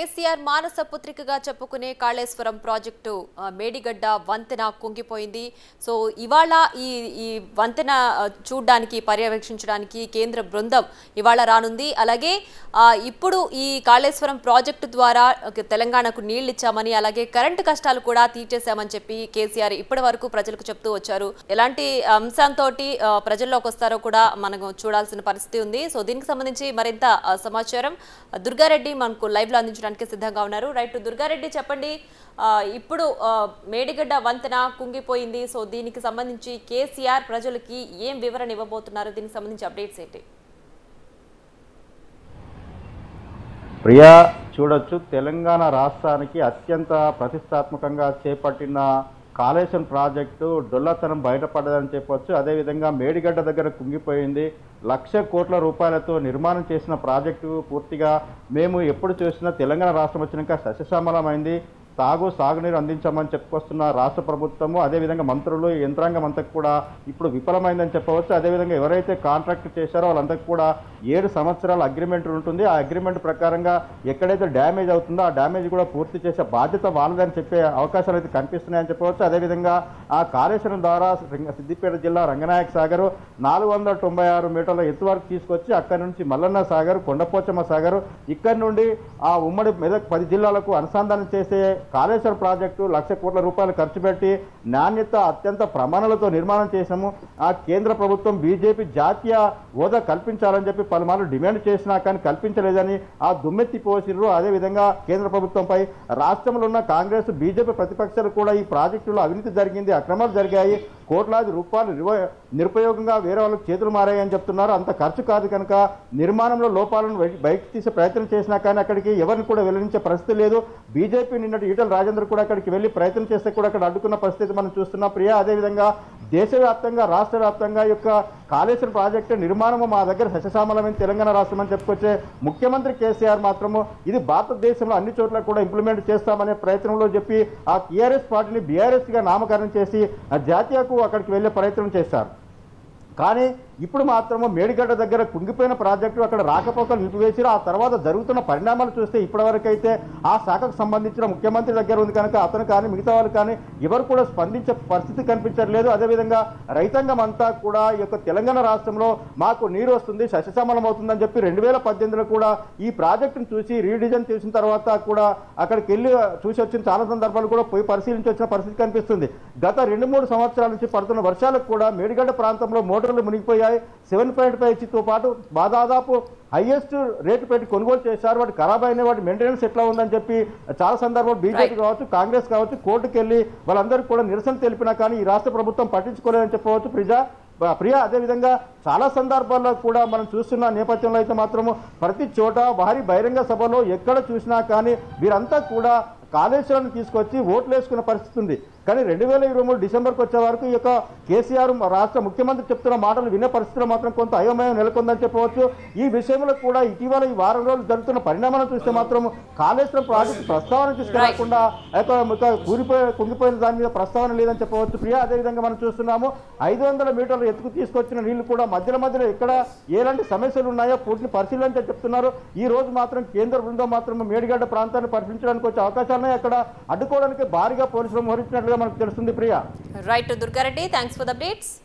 కేసీఆర్ మానస పుత్రికగా చెప్పుకునే కాళేశ్వరం ప్రాజెక్టు ఆ, మేడిగడ్డ వంతెన కుంగిపోయింది సో ఇవాళ ఈ ఈ వంతెన ఆ, చూడ్డానికి పర్యవేక్షించడానికి కేంద్ర బృందం ఇవాళ రానుంది అలాగే ఆ, ఇప్పుడు ఈ కాళేశ్వరం ప్రాజెక్టు ద్వారా ఒక తెలంగాణకు నీళ్లు ఇచ్చామని అలాగే కరెంటు కష్టాలు కూడా తీర్చేశామని చెప్పి కేసీఆర్ ఇప్పటి వరకు ప్రజలకు చెప్తూ వచ్చారు ఎలాంటి అంశంతో ప్రజల్లోకి వస్తారో కూడా మనం చూడాల్సిన పరిస్థితి ఉంది సో దీనికి సంబంధించి మరింత ఆ, సమాచారం ఆ, దుర్గారెడ్డి మనకు లైవ్ లో అందించడానికి సిద్ధంగా ఉన్నారు రైట్ దుర్గారెడ్డి చెప్పండి ఆ, ఇప్పుడు ఆ, మేడిగడ్డ వంతెన కుంగిపోయింది సో దీనికి సంబంధించి కేసీఆర్ ప్రజలకి ఏం వివరణ ఇవ్వబోతున్నారు దీనికి సంబంధించి అప్డేట్స్ ఏంటి ప్రియా చూడొచ్చు తెలంగాణ రాష్ట్రానికి అత్యంత ప్రతిష్టాత్మకంగా చేపట్టిన కాళేశ్వరం ప్రాజెక్టు డొల్లతనం బయటపడదని చెప్పొచ్చు అదేవిధంగా మేడిగడ్డ దగ్గర కుంగిపోయింది లక్ష కోట్ల రూపాయలతో నిర్మాణం చేసిన ప్రాజెక్టు పూర్తిగా మేము ఎప్పుడు చూసినా తెలంగాణ రాష్ట్రం వచ్చినాక సస్యశ్యామలమైంది తాగు సాగునీరు అందించామని చెప్పుకొస్తున్న రాష్ట్ర ప్రభుత్వము అదేవిధంగా మంత్రులు ఈ యంత్రాంగం అంతా కూడా ఇప్పుడు విఫలమైందని చెప్పవచ్చు అదేవిధంగా ఎవరైతే కాంట్రాక్ట్ చేశారో వాళ్ళందరికీ కూడా ఏడు సంవత్సరాల అగ్రిమెంట్ ఉంటుంది ఆ అగ్రిమెంట్ ప్రకారంగా ఎక్కడైతే డ్యామేజ్ అవుతుందో ఆ డ్యామేజ్ కూడా పూర్తి చేసే బాధ్యత వాళ్ళదని చెప్పే అవకాశాలు అయితే కనిపిస్తున్నాయని చెప్పవచ్చు అదేవిధంగా ఆ కాళేశ్వరం ద్వారా సింగ- సిద్దిపేట జిల్లా రంగనాయక సాగర్ నాలుగు వందల తొంభై ఆరు మీటర్ల ఎత్తు వరకు తీసుకొచ్చి అక్కడి నుంచి మల్లన్న సాగర్ కొండపోచమ్మ సాగర్ ఇక్కడి నుండి ఆ ఉమ్మడి మెదక్ పది జిల్లాలకు అనుసంధానం చేసే కాళేశ్వరం ప్రాజెక్టు లక్ష కోట్ల రూపాయలు ఖర్చు పెట్టి నాణ్యత అత్యంత ప్రమాణాలతో నిర్మాణం చేశాము ఆ కేంద్ర ప్రభుత్వం బీజేపీ జాతీయ హోదా కల్పించాలని చెప్పి పలుమార్లు డిమాండ్ చేసినా కానీ కల్పించలేదని ఆ దుమ్మెత్తి పోసిర్రు అదేవిధంగా కేంద్ర ప్రభుత్వంపై రాష్ట్రంలో ఉన్న కాంగ్రెస్ బీజేపీ ప్రతిపక్షాలు కూడా ఈ ప్రాజెక్టులో అవినీతి జరిగింది అక్రమాలు జరిగాయి కోట్లాది రూపాయలు నిర్వ- నిరుపయోగంగా వేరే వాళ్ళకి చేతులు మారాయని చెప్తున్నారు అంత ఖర్చు కాదు కనుక నిర్మాణంలో లోపాలను బయ- బయటకు తీసే ప్రయత్నం చేసినా కానీ అక్కడికి ఎవరిని కూడా వెల్లడించే పరిస్థితి లేదు బీజేపీ నిన్నటి ఈటల రాజేందర్ కూడా అక్కడికి వెళ్ళి ప్రయత్నం చేస్తే కూడా అక్కడ అడ్డుకున్న పరిస్థితి మనం చూస్తున్నాం ప్రియా అదేవిధంగా దేశవ్యాప్తంగా రాష్ట్ర వ్యాప్తంగా ఈ యొక్క కాళేశ్వరం ప్రాజెక్టు నిర్మాణము మా దగ్గర సశసామలమైన తెలంగాణ రాష్ట్రం అని చెప్పుకొచ్చే ముఖ్యమంత్రి కేసీఆర్ మాత్రము ఇది భారతదేశంలో అన్ని చోట్ల కూడా ఇంప్లిమెంట్ చేస్తామనే ప్రయత్నంలో చెప్పి ఆ టీఆర్ఎస్ పార్టీని బీఆర్ఎస్ గా నామకరణం చేసి ఆ జాతీయకు అక్కడికి వెళ్ళే ప్రయత్నం చేశారు కానీ ఇప్పుడు మాత్రము మేడిగడ్డ దగ్గర కుంగిపోయిన ప్రాజెక్టు అక్కడ రాకపోకలు నిలిపివేసి ఆ తర్వాత జరుగుతున్న పరిణామాలు చూస్తే ఇప్పటివరకు అయితే ఆ శాఖకు సంబంధించిన ముఖ్యమంత్రి దగ్గర ఉంది కనుక అతను కానీ మిగతా వాళ్ళు కానీ ఎవరు కూడా స్పందించే పరిస్థితి కనిపించట్లేదు అదేవిధంగా రైతాంగం అంతా కూడా ఈ యొక్క తెలంగాణ రాష్ట్రంలో మాకు నీరు వస్తుంది సస్యశ్యామలం అవుతుందని చెప్పి రెండు వేల పద్దెనిమిదిలో కూడా ఈ ప్రాజెక్టును చూసి రీడిజైన్ చేసిన తర్వాత కూడా అక్కడికి వెళ్ళి చూసి వచ్చిన చాలా సందర్భాలు కూడా పోయి పరిశీలించి వచ్చిన పరిస్థితి కనిపిస్తుంది గత రెండు మూడు సంవత్సరాల నుంచి పడుతున్న వర్షాలకు కూడా మేడిగడ్డ ప్రాంతంలో మోటార్లు మునిగిపోయాయి సెవెన్ పాయింట్ ఫైవ్ హెచ్తో పాటు బా- దాదాపు హైయెస్ట్ రేటు పెట్టి కొనుగోలు చేశారు వాటి ఖరాబ్ అయిన వాటి మెయింటెనెన్స్ ఎట్లా ఉందని చెప్పి చాలా సందర్భాలు బీజేపీ కావచ్చు కాంగ్రెస్ కావచ్చు కోర్టుకు వెళ్ళి వాళ్ళందరికీ కూడా నిరసన తెలిపినా కానీ ఈ రాష్ట్ర ప్రభుత్వం పట్టించుకోలేదని చెప్పవచ్చు ప్రజా బ- ప్రియ అదేవిధంగా చాలా సందర్భాల్లో కూడా మనం చూస్తున్న నేపథ్యంలో అయితే మాత్రము ప్రతి చోట భారీ బహిరంగ సభలో ఎక్కడ చూసినా కానీ వీరంతా కూడా కాళేశ్వరాన్ని తీసుకొచ్చి ఓట్లు వేసుకున్న పరిస్థితి ఉంది కానీ రెండు వేల ఇరవై మూడు డిసెంబర్కి వచ్చే వరకు ఈ యొక్క కేసీఆర్ రాష్ట్ర ముఖ్యమంత్రి చెప్తున్న మాటలు వినే పరిస్థితిలో మాత్రం కొంత అయోమయం నెలకొందని చెప్పవచ్చు ఈ విషయంలో కూడా ఇటీవల ఈ వారం రోజులు జరుగుతున్న పరిణామాలను చూస్తే మాత్రం కాళేశ్వరం ప్రాజెక్టు ప్రస్తావన తీసుకురాకుండా ఆ యొక్క ఒక కూలిపోయి కుంగిపోయిన దాని మీద ప్రస్తావన లేదని చెప్పవచ్చు ప్రియా అదేవిధంగా మనం చూస్తున్నాము ఐదు వందల మీటర్లు ఎత్తుకు తీసుకొచ్చిన నీళ్లు కూడా మధ్యలో మధ్యలో ఎక్కడ ఎలాంటి సమస్యలు ఉన్నాయో పూర్తిని పరిశీలించని చెప్తున్నారు ఈ రోజు మాత్రం కేంద్ర బృందం మాత్రం మేడిగడ్డ ప్రాంతాన్ని పరిశీలించడానికి వచ్చే అవకాశాలు ఉన్నాయి అక్కడ అడ్డుకోవడానికి భారీగా పోలీసులు మోహరించినట్లుగా మనకు తెలుస్తుంది Priya right Durgareddy thanks for the updates